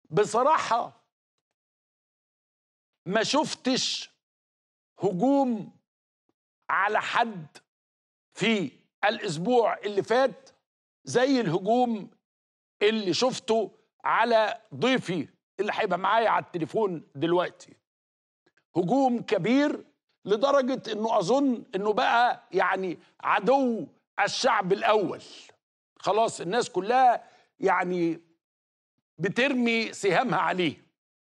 بصراحة ما شفتش هجوم على حد في الأسبوع اللي فات زي الهجوم اللي شفته على ضيفي اللي هيبقى معايا على التليفون دلوقتي هجوم كبير لدرجة انه اظن انه بقى يعني عدو الشعب الاول خلاص الناس كلها يعني بترمي سهامها عليه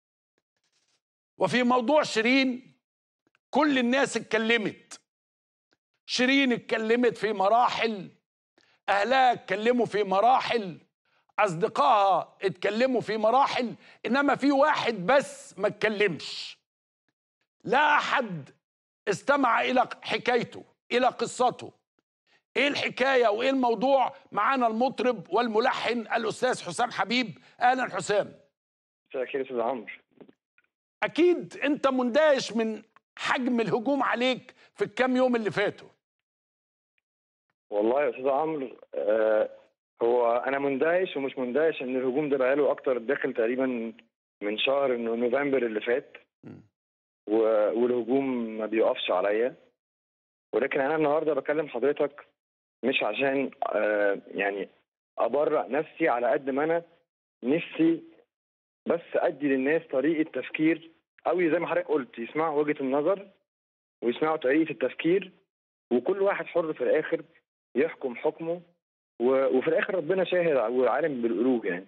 وفي موضوع شيرين كل الناس اتكلمت شيرين اتكلمت في مراحل اهلها اتكلموا في مراحل اصدقائها اتكلموا في مراحل انما في واحد بس ما اتكلمش لا احد استمع الى حكايته الى قصته ايه الحكايه وايه الموضوع معانا المطرب والملحن الاستاذ حسام حبيب اهلا حسام مساء الخير يا استاذ عمرو اكيد انت مندهش من حجم الهجوم عليك في الكام يوم اللي فاتوا والله يا استاذ عمرو آه هو انا مندهش ومش مندهش ان الهجوم ده بقاله اكتر داخل تقريبا من شهر إنه نوفمبر اللي فات و- والهجوم ما بيقفش عليا ولكن انا النهارده بكلم حضرتك مش عشان آه يعني ابرأ نفسي على قد ما انا نفسي بس ادي للناس طريقه تفكير او زي ما حضرتك قلت يسمعوا وجهه النظر ويسمعوا طريقه التفكير وكل واحد حر في الاخر يحكم حكمه و- وفي الاخر ربنا شاهد وعالم بالقلوب يعني.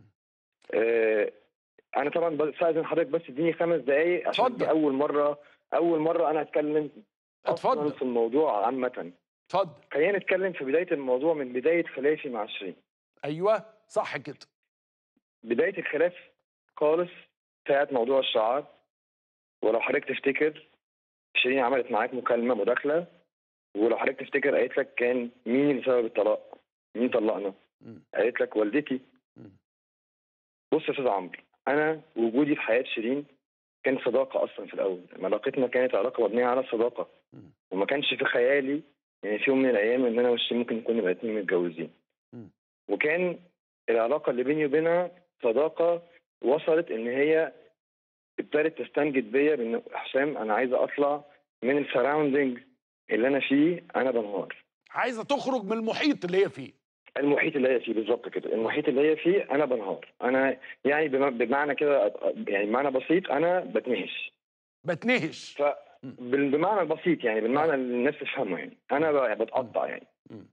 آه انا طبعا بستاذن حضرتك بس اديني خمس دقائق عشان اتفضل. دي اول مره اول مره انا اتكلم أصلاً اتفضل في الموضوع عامه. اتفضل خلينا نتكلم في بدايه الموضوع من بدايه خلافي مع شيرين. ايوه صح كده بدايه الخلاف خالص ساعه موضوع الشعار ولو حضرتك تفتكر شيرين عملت معاك مكالمه مداخله ولو حضرتك تفتكر قالت لك كان مين اللي سبب الطلاق؟ مين طلقنا؟ مم. قالت لك والدتي مم. بص يا استاذ عمرو انا وجودي في حياه شيرين كان صداقه اصلا في الاول علاقتنا كانت علاقه مبنيه على الصداقه مم. وما كانش في خيالي يعني في يوم من الايام ان انا وشيرين ممكن نكون نبقى اتنين متجوزين مم. وكان العلاقه اللي بيني وبينها صداقه وصلت ان هي ابتدت تستنجد بيا بان حسام انا عايزه اطلع من السراوندنج اللي انا فيه انا بنهار عايزه تخرج من المحيط اللي هي فيه المحيط اللي هي فيه بالظبط كده المحيط اللي هي فيه انا بنهار انا يعني بم- بمعنى كده يعني بمعنى بسيط انا بتنهش بتنهش ف بال- بمعنى البسيط يعني بالمعنى اللي الناس تفهمه يعني انا ب- بتقطع يعني مم.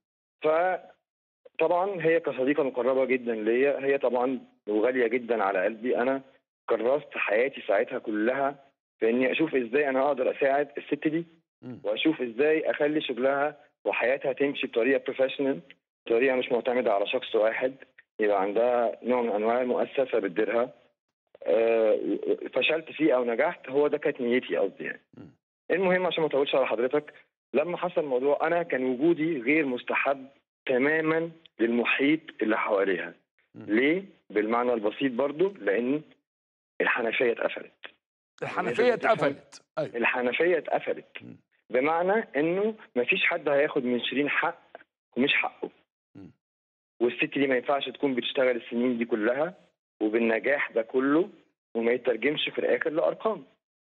فطبعا هي كصديقه مقربه جدا ليا هي طبعا وغاليه جدا على قلبي انا كرست حياتي ساعتها كلها في اني اشوف ازاي انا اقدر اساعد الست دي مم. واشوف ازاي اخلي شغلها وحياتها تمشي بطريقه بروفيشنال طريقه مش معتمده على شخص واحد يبقى عندها نوع من انواع المؤسسه بتديرها آه، فشلت فيه او نجحت هو ده كانت نيتي قصدي يعني مم. المهم عشان ما اطولش على حضرتك لما حصل الموضوع انا كان وجودي غير مستحب تماما للمحيط اللي حواليها مم. ليه بالمعنى البسيط برضو لان الحنفيه اتقفلت الحنفيه اتقفلت ايوه الحنفيه اتقفلت مم. بمعنى انه مفيش حد هياخد من شيرين حق ومش حقه مم. والست دي ما ينفعش تكون بتشتغل السنين دي كلها وبالنجاح ده كله وما يترجمش في الاخر لارقام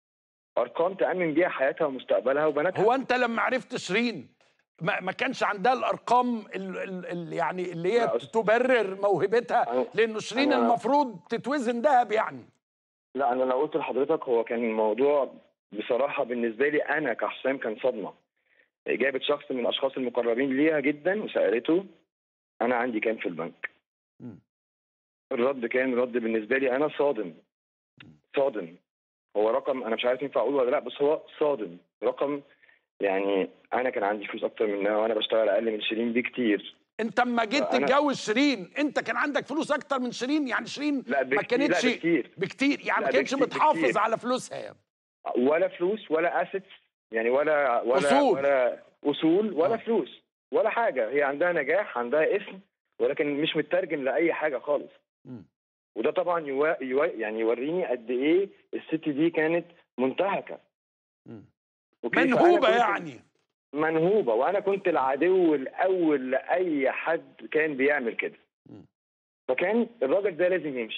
ارقام تامن بيها حياتها ومستقبلها وبناتها هو انت لما عرفت شيرين ما, ما كانش عندها الارقام ال ال ال يعني اللي هي لا، أصل- تبرر موهبتها أنا- لانه شيرين أنا- المفروض تتوزن ذهب يعني لا انا لو قلت لحضرتك هو كان الموضوع بصراحه بالنسبه لي انا كحسام كان صدمه جابت شخص من الاشخاص المقربين ليها جدا وسالته انا عندي كام في البنك مم. الرد كان رد بالنسبه لي انا صادم صادم هو رقم انا مش عارف ينفع اقوله ولا لا بس هو صادم رقم يعني انا كان عندي فلوس اكتر منها وانا بشتغل اقل من شيرين بكتير انت اما جيت فأنا- تتجوز شيرين انت كان عندك فلوس اكتر من شيرين يعني شيرين لا ما بكتير كانتش لا بكتير بكتير يعني لا، ما كانتش بكتير- بتحافظ بكتير. على فلوسها يعني. ولا فلوس ولا اسيتس يعني ولا ولا أصول. ولا اصول ولا آه. فلوس ولا حاجه هي عندها نجاح عندها اسم ولكن مش مترجم لاي حاجه خالص مم. وده طبعا يوا يوا يعني يوريني قد ايه الست دي كانت منتهكه مم. أوكي؟ فأنا منهوبه كنت يعني منهوبه وانا كنت العدو الاول لاي حد كان بيعمل كده مم. فكان الراجل ده لازم يمشي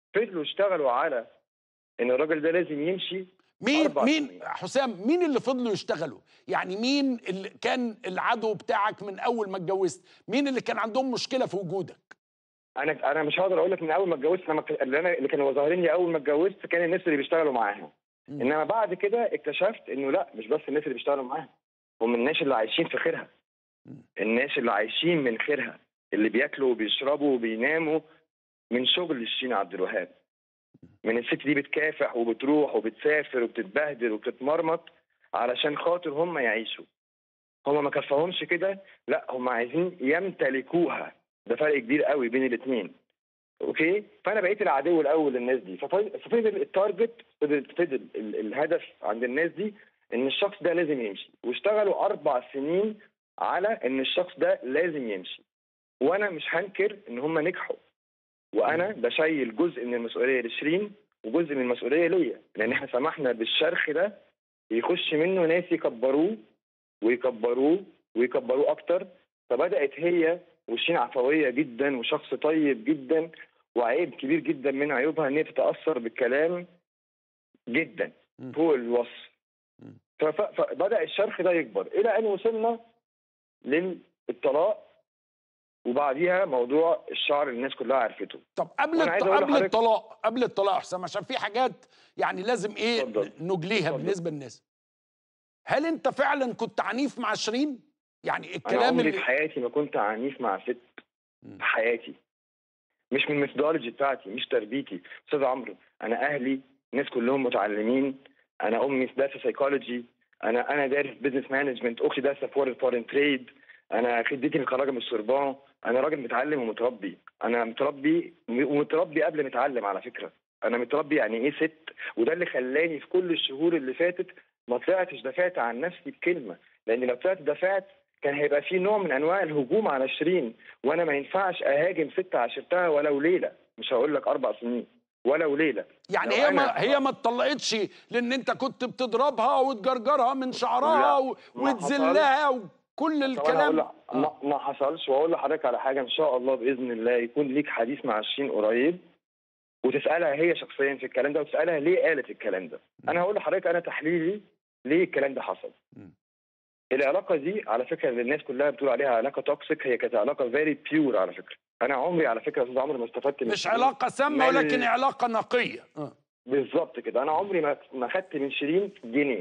فضلوا اشتغلوا على ان الراجل ده لازم يمشي مين أربع مين سنين. حسام مين اللي فضلوا يشتغلوا يعني مين اللي كان العدو بتاعك من اول ما اتجوزت مين اللي كان عندهم مشكله في وجودك انا انا مش هقدر اقول لك من اول ما اتجوزت انا ما- اللي انا اللي كانوا ظاهرين لي اول ما اتجوزت كان الناس اللي بيشتغلوا معاها مم. انما بعد كده اكتشفت انه لا مش بس الناس اللي بيشتغلوا معاها هم الناس اللي عايشين في خيرها مم. الناس اللي عايشين من خيرها اللي بياكلوا وبيشربوا وبيناموا من شغل شيرين عبد الوهاب من الست دي بتكافح وبتروح وبتسافر وبتتبهدل وبتتمرمط علشان خاطر هم يعيشوا هم ما كفاهمش كده لا هم عايزين يمتلكوها ده فرق كبير قوي بين الاثنين اوكي فانا بقيت العدو الاول للناس دي ففضل ففضل التارجت فضل فضل ال- الهدف عند الناس دي ان الشخص ده لازم يمشي واشتغلوا اربع سنين على ان الشخص ده لازم يمشي وانا مش هنكر ان هم نجحوا وانا بشيل جزء من المسؤوليه لشيرين وجزء من المسؤوليه ليا لان احنا سمحنا بالشرخ ده يخش منه ناس يكبروه ويكبروه ويكبروه اكتر فبدات هي وشيرين عفويه جدا وشخص طيب جدا وعيب كبير جدا من عيوبها ان هي تتاثر بالكلام جدا مم. فوق الوصف مم. فف- فبدا الشرخ ده يكبر الى ان وصلنا للطلاق وبعديها موضوع الشعر اللي الناس كلها عرفته طب قبل وأنا عايز الط... أقول قبل لحضرتك- الطلاق قبل الطلاق يا حسام عشان في حاجات يعني لازم ايه اتفضل. نجليها اتفضل. بالنسبه للناس هل انت فعلا كنت عنيف مع شيرين يعني انا الكلام عمري اللي في حياتي ما كنت عنيف مع ست مم. في حياتي مش من الميثودولوجي بتاعتي مش تربيتي استاذ عمرو انا اهلي ناس كلهم متعلمين انا امي دارسه سايكولوجي انا انا دارس بزنس مانجمنت اختي دارسه فورن فورن تريد انا خدتي متخرجه من السوربون انا راجل متعلم ومتربي انا متربي ومتربي قبل ما اتعلم على فكره انا متربي يعني ايه ست وده اللي خلاني في كل الشهور اللي فاتت ما طلعتش دافعت عن نفسي بكلمه لان لو طلعت دافعت كان هيبقى في نوع من انواع الهجوم على شيرين وانا ما ينفعش اهاجم ست عشرتها ولو ليله مش هقول لك اربع سنين ولو ليله يعني لو هي ما أنا- هي ما اتطلقتش لان انت كنت بتضربها وتجرجرها من شعرها لا، و... ما وتذلها وكل طب أنا الكلام أقول لك- ما, ما حصلش واقول لحضرتك على حاجه ان شاء الله باذن الله يكون ليك حديث مع شيرين قريب وتسالها هي شخصيا في الكلام ده وتسالها ليه قالت الكلام ده انا هقول لحضرتك انا تحليلي ليه الكلام ده حصل مم. العلاقه دي على فكره اللي الناس كلها بتقول عليها علاقه توكسيك هي كانت علاقه فيري بيور على فكره انا عمري على فكره يا استاذ عمرو ما استفدت من مش شيرين. علاقه سامه مال- ولكن علاقه نقيه آه. بالظبط كده انا عمري ما ما خدت من شيرين جنيه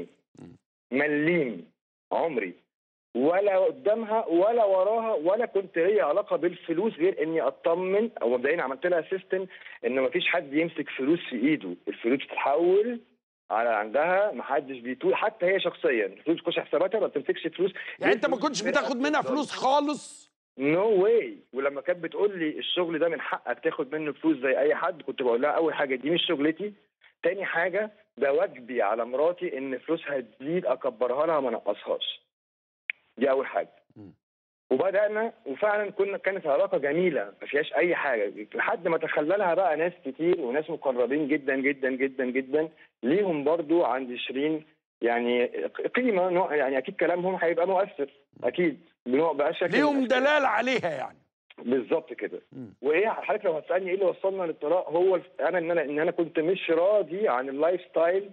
مليم عمري ولا قدامها ولا وراها ولا كنت هي علاقه بالفلوس غير اني اطمن او مبدئيا عملت لها سيستم ان ما فيش حد يمسك فلوس في ايده الفلوس بتتحول على عندها ما حدش بيطول حتى هي شخصيا الفلوس تخش حساباتها ما بتمسكش فلوس يعني انت ما كنتش بتاخد منها فلوس خالص نو no واي ولما كانت بتقول لي الشغل ده من حقك تاخد منه فلوس زي اي حد كنت بقول لها اول حاجه دي مش شغلتي تاني حاجه ده واجبي على مراتي ان فلوسها تزيد اكبرها لها ما انقصهاش دي اول حاجه مم. وبدانا وفعلا كنا كانت علاقه جميله ما فيهاش اي حاجه لحد ما تخللها بقى ناس كتير وناس مقربين جدا جدا جدا جدا ليهم برضو عند شيرين يعني قيمه نوع يعني اكيد كلامهم هيبقى مؤثر اكيد بنوع بقى شكل ليهم من الأشكال. دلال عليها يعني بالظبط كده مم. وايه حضرتك لو هتسالني ايه اللي وصلنا للطلاق هو الف- انا ان انا ان انا كنت مش راضي عن اللايف ستايل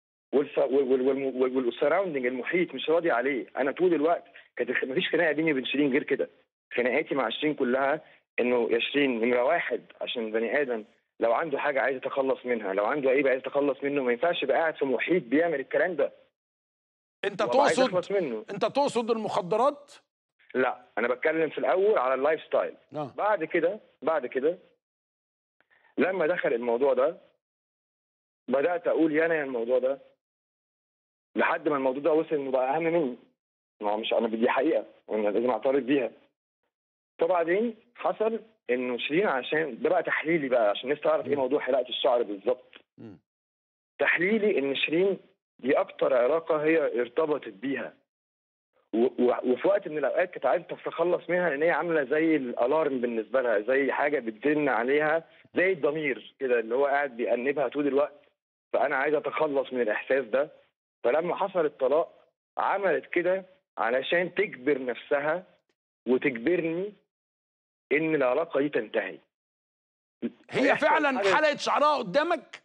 والسراوندنج المحيط مش راضي عليه انا طول الوقت كانت الخ- مفيش خناقه بيني وبين شيرين غير كده خناقاتي مع شيرين كلها انه يا شيرين نمره واحد عشان بني ادم لو عنده حاجه عايز يتخلص منها لو عنده عيب عايز يتخلص منه ما ينفعش يبقى قاعد في محيط بيعمل الكلام ده انت وأبقى عايز تقصد اخلص منه انت تقصد المخدرات لا انا بتكلم في الاول على اللايف ستايل اه بعد كده بعد كده لما دخل الموضوع ده بدات اقول يا انا يا الموضوع ده لحد ما الموضوع ده وصل انه بقى اهم مني ما هو مش انا دي حقيقه وانا لازم اعترف بيها فبعدين حصل انه شيرين عشان ده بقى تحليلي بقى عشان الناس تعرف ايه موضوع حلاقه الشعر بالظبط مم. تحليلي ان شيرين دي اكتر علاقه هي ارتبطت بيها و- و- وفي وقت من الاوقات كانت عايزه تتخلص منها لان هي عامله زي الالارم بالنسبه لها زي حاجه بتزن عليها زي الضمير كده اللي هو قاعد بيأنبها طول الوقت فانا عايزه اتخلص من الاحساس ده فلما حصل الطلاق عملت كده علشان تجبر نفسها وتجبرني ان العلاقه دي تنتهي هي هيحصل فعلا حاجة- حلقه شعرها قدامك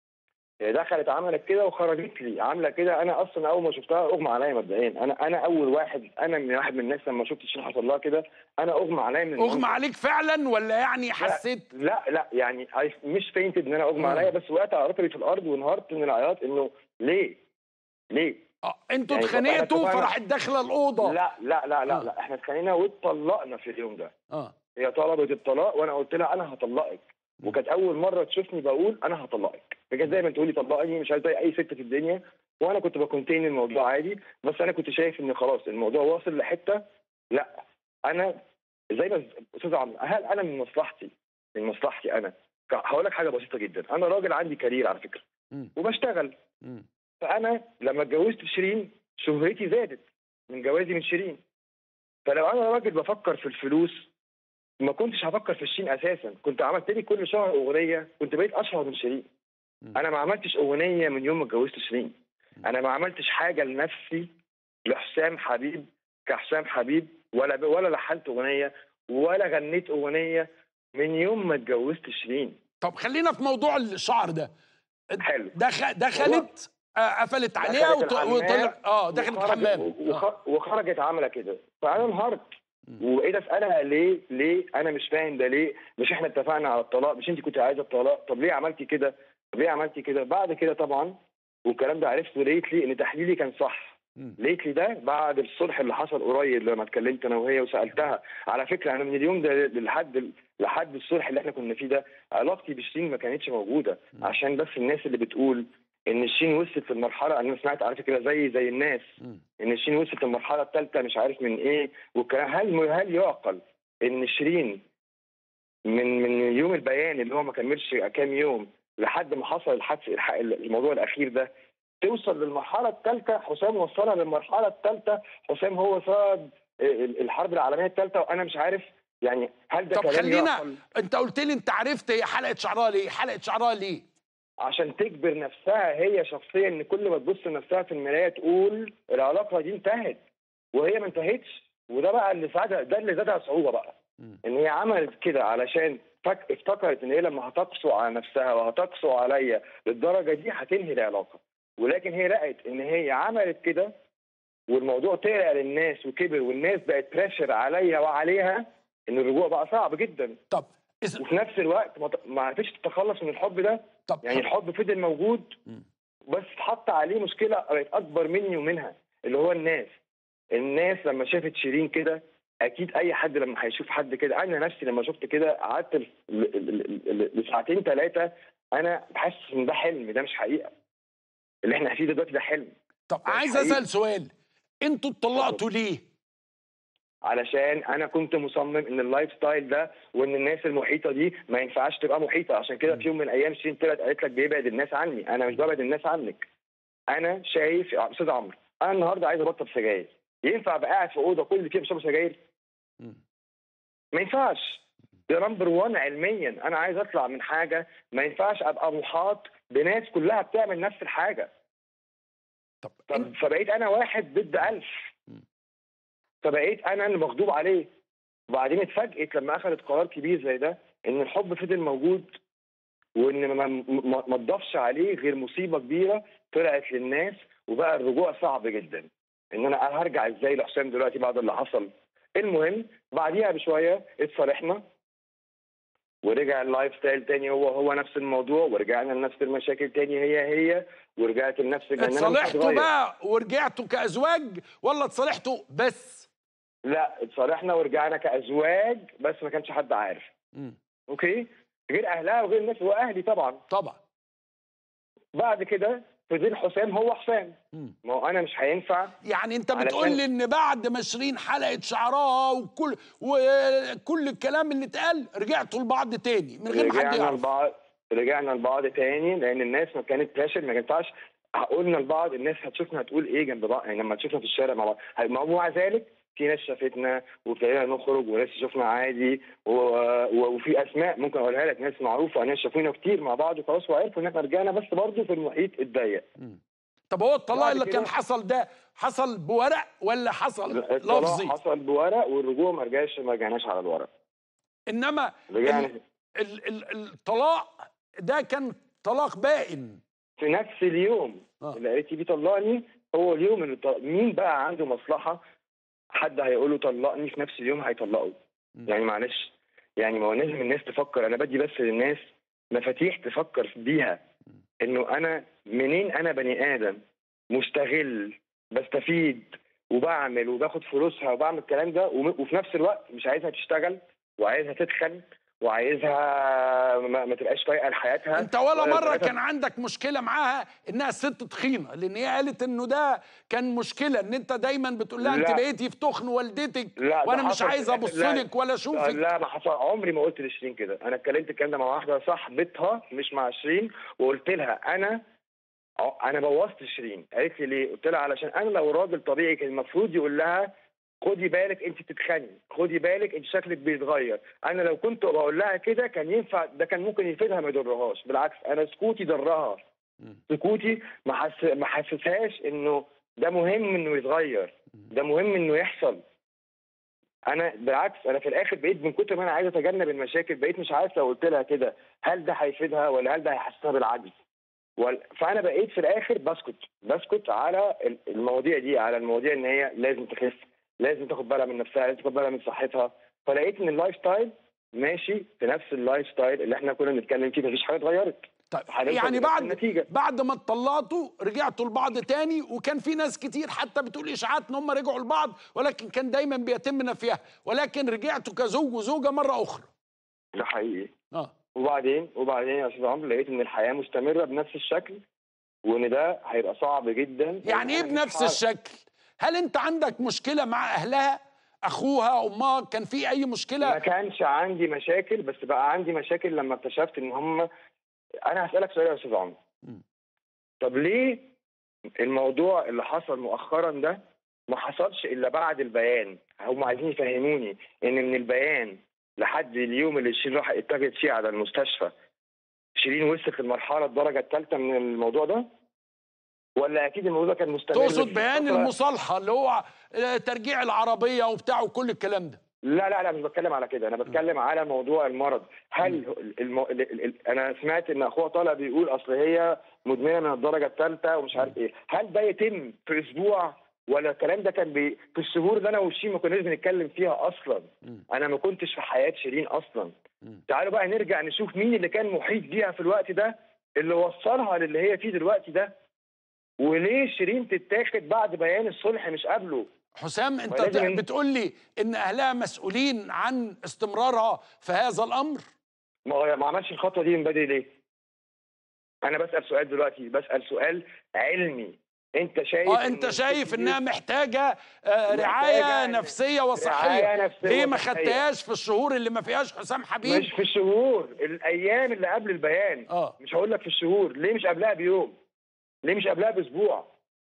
هي دخلت عملت كده وخرجت لي عامله كده انا اصلا اول ما شفتها اغمى عليا مبدئيا انا انا اول واحد انا من واحد من الناس لما شفت الشيء حصل لها كده انا اغمى عليا من اغمى المنظر. عليك فعلا ولا يعني حسيت لا لا يعني I- مش فينتد ان انا اغمى مم. عليا بس وقعت على ركبي في الارض وانهارت من العياط انه ليه؟ ليه؟ اه انتوا يعني طب احنا اتخانقتوا اتفقنا- فراحت داخله الاوضه لا لا لا لا آه. لا احنا اتخانقنا واتطلقنا في اليوم ده اه هي طلبت الطلاق وانا قلت لها انا هطلقك مم. وكانت اول مره تشوفني بقول انا هطلقك فكانت دايما تقول لي طلقني مش عايز زي اي ست في الدنيا وانا كنت بكونتين الموضوع عادي بس انا كنت شايف ان خلاص الموضوع واصل لحته لا انا زي ما استاذ عمرو هل انا من مصلحتي من مصلحتي انا ك- هقول لك حاجه بسيطه جدا انا راجل عندي كارير على فكره مم. وبشتغل مم. فانا لما اتجوزت شيرين شهرتي زادت من جوازي من شيرين فلو انا راجل بفكر في الفلوس ما كنتش هفكر في الشين اساسا كنت عملت لي كل شهر اغنيه كنت بقيت اشهر من شيرين مم. انا ما عملتش اغنيه من يوم ما اتجوزت شيرين انا ما عملتش حاجه لنفسي لحسام حبيب كحسام حبيب ولا ب... ولا لحنت اغنيه ولا غنيت اغنيه من يوم ما اتجوزت شيرين طب خلينا في موضوع الشعر ده حلو دخ... دخلت آه قفلت عليها دخلت وط... الحمام وطلع اه دخلت وخرجت- الحمام وخ... آه. وخرجت عامله كده فانا انهارت مم. وبقيت اسالها ليه ليه انا مش فاهم ده ليه مش احنا اتفقنا على الطلاق مش انت كنت عايزه الطلاق طب ليه عملتي كده طب ليه عملتي كده بعد كده طبعا والكلام ده عرفته ليتلي ان تحليلي كان صح مم. ليتلي ده بعد الصلح اللي حصل قريب لما اتكلمت انا وهي وسالتها على فكره انا من اليوم ده لحد لحد الصلح اللي احنا كنا فيه ده علاقتي بشيرين ما كانتش موجوده مم. عشان بس الناس اللي بتقول ان الشين وصلت للمرحله انا سمعت على فكره زي زي الناس مم. ان شيرين وصلت المرحله الثالثه مش عارف من ايه والكلام هل هل يعقل ان شيرين من من يوم البيان اللي هو ما كملش كام يوم لحد ما حصل الحادث الح- الموضوع الاخير ده توصل للمرحله الثالثه حسام وصلها للمرحله الثالثه حسام هو صاد ال- الحرب العالميه الثالثه وانا مش عارف يعني هل ده طب كلام خلينا يعقل انت قلت لي انت عرفت هي حلقه شعرها ليه حلقه شعرها ليه عشان تجبر نفسها هي شخصيا ان كل ما تبص لنفسها في المرايه تقول العلاقه دي انتهت وهي ما انتهتش وده بقى اللي زادها ده اللي زادها صعوبه بقى مم. ان هي عملت كده علشان فك... افتكرت ان هي لما هتقسو على نفسها وهتقسو عليا للدرجه دي هتنهي العلاقه ولكن هي لقت ان هي عملت كده والموضوع طلع للناس وكبر والناس بقت بريشر عليا وعليها ان الرجوع بقى صعب جدا طب إز... وفي نفس الوقت ما ت- ما عرفتش تتخلص من الحب ده طب يعني الحب فضل موجود مم. بس اتحط عليه مشكله بقت اكبر مني ومنها اللي هو الناس الناس لما شافت شيرين كده اكيد اي حد لما هيشوف حد كده انا نفسي لما شفت كده قعدت ل- ل- ل- ل- لساعتين ثلاثه انا بحس ان ده حلم ده مش حقيقه اللي احنا فيه دلوقتي ده حلم طب ده عايز حقيقي. اسال سؤال انتوا اتطلقتوا ليه علشان انا كنت مصمم ان اللايف ستايل ده وان الناس المحيطه دي ما ينفعش تبقى محيطه عشان كده في يوم من الايام شيرين طلعت قالت لك بيبعد الناس عني انا مش ببعد الناس عنك انا شايف يا استاذ عمرو انا النهارده عايز ابطل سجاير ينفع ابقى قاعد في اوضه كل اللي فيها بيشربوا سجاير مم. ما ينفعش ده نمبر 1 علميا انا عايز اطلع من حاجه ما ينفعش ابقى محاط بناس كلها بتعمل نفس الحاجه طب طب انت فبقيت انا واحد ضد ألف مم. فبقيت انا اللي مغضوب عليه وبعدين اتفاجئت لما اخذت قرار كبير زي ده ان الحب فضل موجود وان ما ما- ما تضافش عليه غير مصيبه كبيره طلعت للناس وبقى الرجوع صعب جدا ان انا هرجع ازاي لحسام دلوقتي بعد اللي حصل المهم بعديها بشويه اتصالحنا ورجع اللايف ستايل تاني هو هو نفس الموضوع ورجعنا لنفس المشاكل تاني هي هي ورجعت لنفس لأن أنا مش اتصالحتوا هتغير. بقى ورجعتوا كازواج ولا اتصالحتوا بس لا اتصالحنا ورجعنا كازواج بس ما كانش حد عارف مم. اوكي غير اهلها وغير الناس واهلي طبعا طبعا بعد كده فضل حسام هو حسام مم. ما هو انا مش هينفع يعني انت علشان- بتقول لي ان بعد ما شيرين حلقت شعرها وكل وكل الكلام اللي اتقال رجعتوا لبعض تاني من غير ما حد رجعنا يعرف لبعض رجعنا لبعض تاني لان الناس ما كانت بريشر ما ينفعش قلنا لبعض الناس هتشوفنا هتقول ايه جنب بعض يعني لما تشوفنا في الشارع مع بعض ما هو مع ذلك في ناس شافتنا وابتدينا نخرج وناس شفنا عادي و... و... وفي اسماء ممكن اقولها لك ناس معروفه ناس شافونا كتير مع بعض وخلاص وعرفوا ان احنا رجعنا بس برضه في المحيط الضيق مم. طب هو الطلاق بعد اللي كده- كان حصل ده حصل بورق ولا حصل الطلاق لفظي حصل بورق والرجوع ما رجعش ما رجعناش على الورق انما رجعنا ال- ال ال الطلاق ده كان طلاق بائن في نفس اليوم آه. اللي قالت لي بيه طلقني هو اليوم اللي طلق. مين بقى عنده مصلحه حد هيقول له طلقني في نفس اليوم هيطلقه مم. يعني معلش يعني ما هو لازم الناس تفكر انا بدي بس للناس مفاتيح تفكر بيها انه انا منين انا بني ادم مستغل بستفيد وبعمل وباخد فلوسها وبعمل الكلام ده وم- وفي نفس الوقت مش عايزها تشتغل وعايزها تتخن وعايزها ما, ما تبقاش طايقه لحياتها انت ولا مره طريقتها- كان عندك مشكله معاها انها ست تخينه لان هي قالت انه ده كان مشكله ان انت دايما بتقول لها انت لا. بقيتي في تخن والدتك لا، ده وانا مش حصل في عايز الآخر. ابص لا. لك ولا اشوفك لا ما حصل عمري ما قلت لشيرين كده انا اتكلمت الكلام ده مع واحده صاحبتها مش مع شيرين وقلت لها انا ع- انا بوظت شيرين قالت لي ليه قلت لها علشان انا لو راجل طبيعي كان المفروض يقول لها خدي بالك انت بتتخني خدي بالك انت شكلك بيتغير انا لو كنت بقول لها كده كان ينفع ده كان ممكن يفيدها ما يضرهاش بالعكس انا سكوتي ضرها مم. سكوتي ما حس... ما حسسهاش انه ده مهم انه يتغير ده مهم انه يحصل انا بالعكس انا في الاخر بقيت من كتر ما انا عايز اتجنب المشاكل بقيت مش عارف لو قلت لها كده هل ده هيفيدها ولا هل ده هيحسسها بالعجز وال- فانا بقيت في الاخر بسكت بسكت على ال- المواضيع دي على المواضيع ان هي لازم تخس لازم تاخد بالها من نفسها لازم تاخد بالها من صحتها فلقيت ان اللايف ستايل ماشي في نفس اللايف ستايل اللي احنا كنا بنتكلم فيه مفيش حاجه اتغيرت طيب هنوصل يعني لنفس بعد النتيجة. بعد ما اتطلقتوا رجعتوا لبعض تاني وكان في ناس كتير حتى بتقول اشاعات ان هم رجعوا لبعض ولكن كان دايما بيتم نفيها ولكن رجعتوا كزوج وزوجه مره اخرى ده حقيقي اه وبعدين وبعدين يا استاذ عمرو لقيت ان الحياه مستمره بنفس الشكل وان ده هيبقى صعب جدا يعني ايه أنا مش بنفس هعرف- الشكل هل انت عندك مشكله مع اهلها اخوها امها كان في اي ما مشكله كانش عندي مشاكل بس بقى عندي مشاكل لما اكتشفت ان هم انا هسالك سؤال يا استاذ عمرو مم. طب ليه الموضوع اللي حصل مؤخرا ده ما حصلش الا بعد البيان هم عايزين يفهموني ان من البيان لحد اليوم اللي شيرين راح اتجهت فيه على المستشفى شيرين وصلت للمرحله الدرجه الثالثه من الموضوع ده ولا اكيد الموضوع كان مستمر تقصد في بيان فترة- المصالحه اللي هو آه، ترجيع العربيه وبتاع وكل الكلام ده لا لا لا مش بتكلم على كده انا بتكلم على موضوع المرض هل الم... ال... ال... ال... انا سمعت ان اخوها طالع بيقول اصل هي مدمنه من الدرجه الثالثه ومش عارف ايه هل ده يتم في اسبوع ولا الكلام ده كان بي... في الشهور اللي انا وشيرين ما كناش بنتكلم فيها اصلا مم. انا ما كنتش في حياه شيرين اصلا مم. تعالوا بقى نرجع نشوف مين اللي كان محيط بيها في الوقت ده اللي وصلها للي هي فيه دلوقتي ده وليه شيرين تتاخد بعد بيان الصلح مش قبله حسام انت ولازم- بتقول لي ان اهلها مسؤولين عن استمرارها في هذا الامر ما هو ما عملش الخطوه دي من بدري ليه؟ انا بسال سؤال دلوقتي بسال سؤال علمي انت شايف اه إن انت شايف الست دي انها محتاجه آه، محتاجة رعايه إن- نفسيه وصحيه رعاية نفسية ليه ما وصحية. خدتهاش في الشهور اللي ما فيهاش حسام حبيب مش في الشهور الايام اللي قبل البيان اه مش هقول لك في الشهور ليه مش قبلها بيوم ليه مش قبلها باسبوع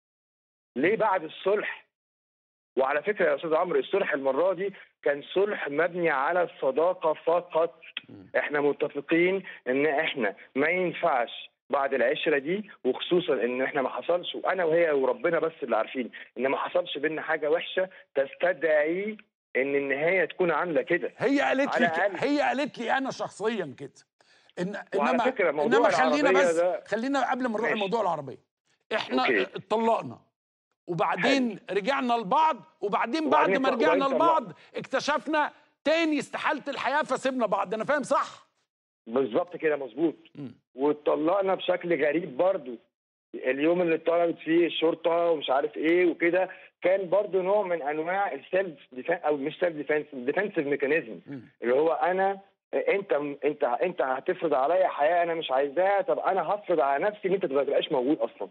ليه بعد الصلح وعلى فكره يا استاذ عمرو الصلح المره دي كان صلح مبني على الصداقه فقط احنا متفقين ان احنا ما ينفعش بعد العشره دي وخصوصا ان احنا ما حصلش وانا وهي وربنا بس اللي عارفين ان ما حصلش بينا حاجه وحشه تستدعي ان النهايه تكون عامله كده هي قالت لي على ك- الأقل. هي قالت لي انا شخصيا كده إن وعلى انما فكرة موضوع انما خلينا العربية بس ده- خلينا قبل ما نروح ماشي. لموضوع العربيه احنا أوكي. اتطلقنا وبعدين رجعنا لبعض وبعدين بعد وبعدين ما ط- رجعنا وبعدين لبعض اكتشفنا تاني استحاله الحياه فسيبنا بعض انا فاهم صح بالظبط كده مظبوط مم. واتطلقنا بشكل غريب برضو اليوم اللي اتطلبت فيه الشرطه ومش عارف ايه وكده كان برضو نوع من انواع السيلف ديفنس او مش سيلف ديفنس ديفنسيف ميكانيزم مم. اللي هو انا انت انت انت هتفرض عليا حياه انا مش عايزاها طب انا هفرض على نفسي ان انت ما تبقاش موجود اصلا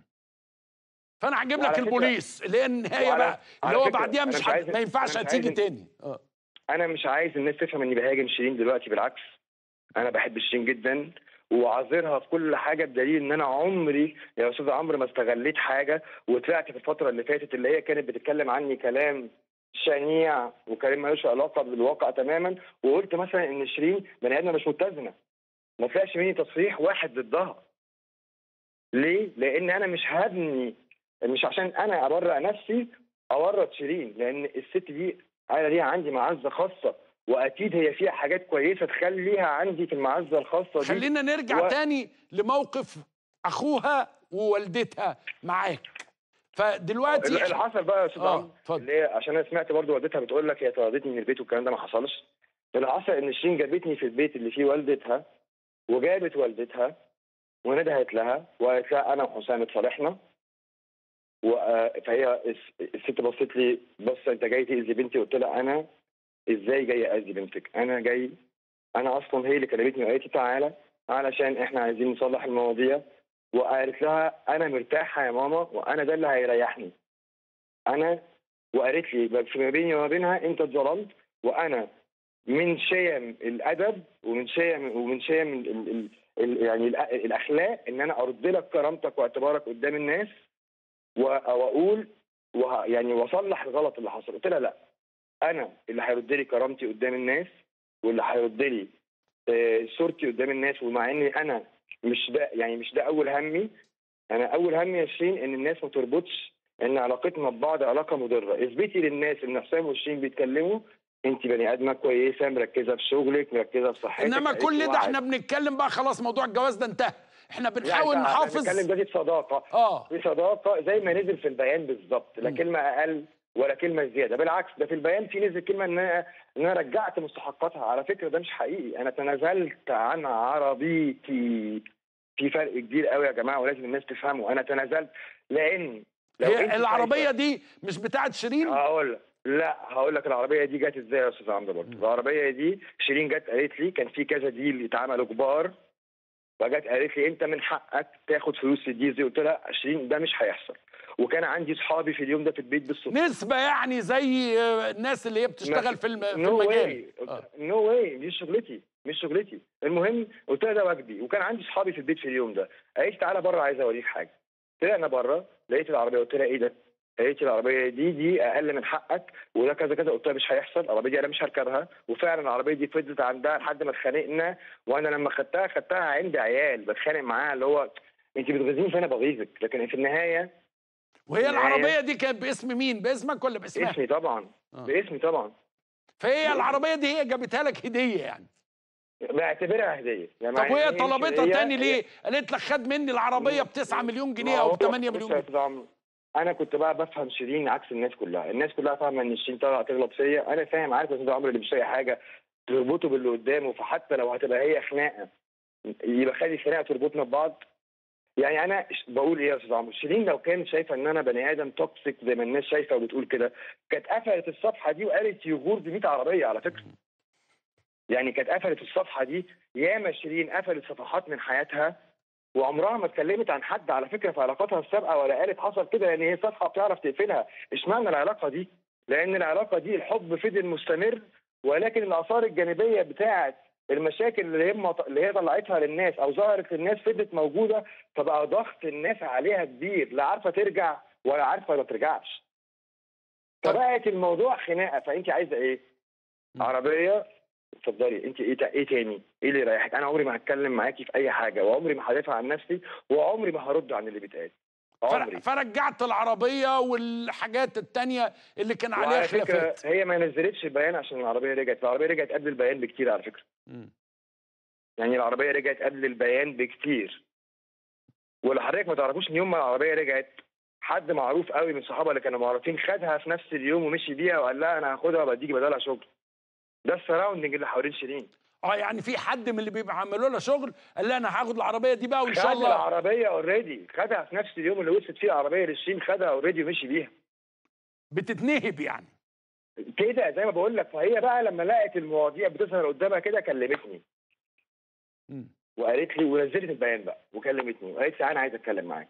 فانا هجيب لك وعلى فكرة- البوليس اللي النهايه وعلى- بقى على اللي هو فكرة بعديها أنا مش مش هت... عايز- ما ينفعش أنا مش هتيجي عايز- تاني اه انا مش عايز الناس تفهم اني بهاجم شيرين دلوقتي بالعكس انا بحب شيرين جدا وعاذرها في كل حاجه بدليل ان انا عمري يا استاذ عمرو ما استغليت حاجه وطلعت في الفتره اللي فاتت اللي هي كانت بتتكلم عني كلام شنيع وكلام ملوش علاقه بالواقع تماما وقلت مثلا ان شيرين بني ادمه مش متزنه ما طلعش مني تصريح واحد ضدها ليه؟ لان انا مش هبني مش عشان انا ابرئ نفسي اورط شيرين لان الست دي انا ليها عندي معزه خاصه واكيد هي فيها حاجات كويسه تخليها عندي في المعزه الخاصه دي خلينا نرجع و- تاني لموقف اخوها ووالدتها معاك فدلوقتي اللي حصل بقى يا استاذ آه، عمرو اتفضل. اللي هي عشان انا سمعت برضو والدتها بتقول لك هي طردتني من البيت والكلام ده ما حصلش اللي حصل ان شيرين جابتني في البيت اللي فيه والدتها وجابت والدتها وندهت لها وقالت لها انا وحسام اتصالحنا و- آه، فهي الس- الست بصت لي بص انت جاي تاذي بنتي قلت لها انا ازاي جاي اذي بنتك انا جاي انا اصلا هي اللي كلمتني وقالت لي تعالى علشان احنا عايزين نصلح المواضيع وقالت لها انا مرتاحه يا ماما وانا ده اللي هيريحني انا وقالت لي بل فيما بيني وما بينها انت اتظلمت وانا من شيم الادب ومن شيم ومن شيم ال ال ال ال يعني الأ- الاخلاق ان انا ارد لك كرامتك واعتبارك قدام الناس و- واقول وه يعني واصلح الغلط اللي حصل قلت لها لا انا اللي هيرد لي كرامتي قدام الناس واللي هيرد لي آه، صورتي قدام الناس ومع اني انا مش ده يعني مش ده اول همي انا اول همي يا شيرين ان الناس ما تربطش ان علاقتنا ببعض علاقه مضره اثبتي للناس ان حسام وشيرين بيتكلموا انت بني ادمه كويسه مركزه في شغلك مركزه في صحتك انما قالت كل لي ده وعد. احنا بنتكلم بقى خلاص موضوع الجواز ده انتهى احنا لا، بنحاول إحنا نحافظ بنتكلم دلوقتي بصداقه اه في صداقه زي ما نزل في البيان بالظبط لا مم. كلمه اقل ولا كلمه زياده بالعكس ده في البيان في نزل كلمه ان انا ان انا رجعت مستحقاتها على فكره ده مش حقيقي انا تنازلت عن عربيتي في فرق كبير قوي يا جماعه ولازم الناس تفهمه انا تنازلت لان لو أنت هي العربيه شايفة- دي مش بتاعت شيرين هقول لك لا هقول لك العربيه دي جت ازاي يا استاذ عمرو برضه العربيه دي شيرين جت قالت لي كان في كذا ديل اتعملوا كبار فجت قالت لي انت من حقك تاخد فلوس الديل دي قلت لها شيرين ده مش هيحصل وكان عندي صحابي في اليوم ده في البيت بالصدفه نسبه يعني زي آه، الناس اللي هي بتشتغل في الم- في نو المجال واي آه. نو واي دي شغلتي مش شغلتي المهم قلت لها ده واجبي وكان عندي صحابي في البيت في اليوم ده قالت لي تعالى بره عايز اوريك حاجه طلعنا بره لقيت العربيه قلت لها ايه ده قالت لي العربيه دي دي اقل من حقك وده كذا كذا قلت لها مش هيحصل العربيه دي انا مش هركبها وفعلا العربيه دي فضلت عندها لحد ما اتخانقنا وانا لما خدتها خدتها عندي عيال بتخانق معاها اللي هو انت بتغيظيني فانا بغيظك لكن في النهايه وهي النهاية- العربيه دي كانت باسم مين باسمك ولا باسمها اسمي طبعا آه. باسمي طبعا فهي العربيه دي هي جابتها لك هديه يعني بعتبرها هديه يعني طب مع وهي إن مش طلبتها هدية، تاني هي- ليه قالت لك خد مني العربيه ب 9 مليون جنيه او ب 8 مليون بص يا جنيه أستاذ عمرو، انا كنت بقى بفهم شيرين عكس الناس كلها الناس كلها فاهمه ان شيرين طالعه تغلط فيا انا فاهم عارف يا استاذ عمرو اللي مش لاقي حاجه تربطه باللي قدامه فحتى لو هتبقى هي خناقه يبقى خلي خناقه تربطنا ببعض يعني انا ش- بقول ايه يا استاذ عمرو شيرين لو كانت شايفه ان انا بني ادم توكسيك زي ما الناس شايفه وبتقول كده كانت قفلت الصفحه دي وقالت يغور ب 100 عربيه على فكره يعني كانت قفلت الصفحه دي ياما شيرين قفلت صفحات من حياتها وعمرها ما اتكلمت عن حد على فكره في علاقاتها السابقه ولا قالت حصل كده لان هي صفحه بتعرف تقفلها اشمعنى العلاقه دي؟ لان العلاقه دي الحب فضل مستمر ولكن الاثار الجانبيه بتاعه المشاكل اللي هي اللي هي طلعتها للناس او ظهرت للناس فضلت موجوده فبقى ضغط الناس عليها كبير لا عارفه ترجع ولا عارفه ما ترجعش طب- فبقت الموضوع خناقه فانت عايزه ايه؟ م. عربيه اتفضلي انت ايه تا- ايه تاني؟ ايه اللي يريحك؟ انا عمري ما هتكلم معاكي في اي حاجه وعمري ما هدافع عن نفسي وعمري ما هرد عن اللي بيتقال فر- عمري فرجعت العربيه والحاجات التانية اللي كان عليها وعلى فكره خلافات هي ما نزلتش البيان عشان العربيه رجعت العربيه رجعت قبل البيان بكتير على فكره مم. يعني العربيه رجعت قبل البيان بكتير واللي حضرتك ما تعرفوش ان يوم ما العربيه رجعت حد معروف قوي من صحابها اللي كانوا معروفين خدها في نفس اليوم ومشي بيها وقال لها انا هاخدها وبديكي بدلها شغل ده السراوندنج اللي حوالين شيرين اه يعني في حد من اللي بيبقى عملوا لها شغل قال لها انا هاخد العربيه دي بقى وان شاء خد الله العربيه اوريدي خدها في نفس اليوم اللي وصلت فيه العربيه للشين خدها اوريدي ومشي بيها بتتنهب يعني كده زي ما بقول لك فهي بقى لما لقت المواضيع بتظهر قدامها كده كلمتني مم. وقالت لي ونزلت البيان بقى وكلمتني وقالت لي انا عايز اتكلم معاك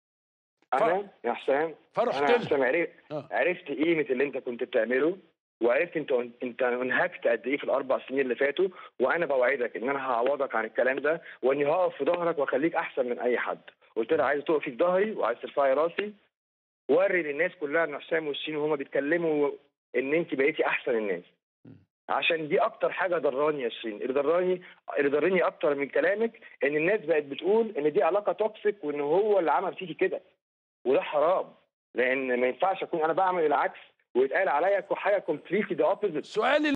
انا يا حسام فرحت انا يا لها حسام عرفت آه. عرفت قيمه اللي انت كنت بتعمله وعرفت انت انت انهكت قد ايه في الاربع سنين اللي فاتوا وانا بوعدك ان انا هعوضك عن الكلام ده واني هقف في ظهرك واخليك احسن من اي حد قلت لها عايز تقفي في ظهري وعايز ترفعي راسي وري للناس كلها ان حسام والشين وهما بيتكلموا ان انت بقيتي احسن الناس عشان دي اكتر حاجه ضراني يا شيرين اللي ضراني اللي ضرني اكتر من كلامك ان الناس بقت بتقول ان دي علاقه توكسيك وان هو اللي عمل فيكي كده وده حرام لان ما ينفعش اكون انا بعمل العكس ويتقال عليا حاجه كومبليتلي ذا اوبوزيت سؤالي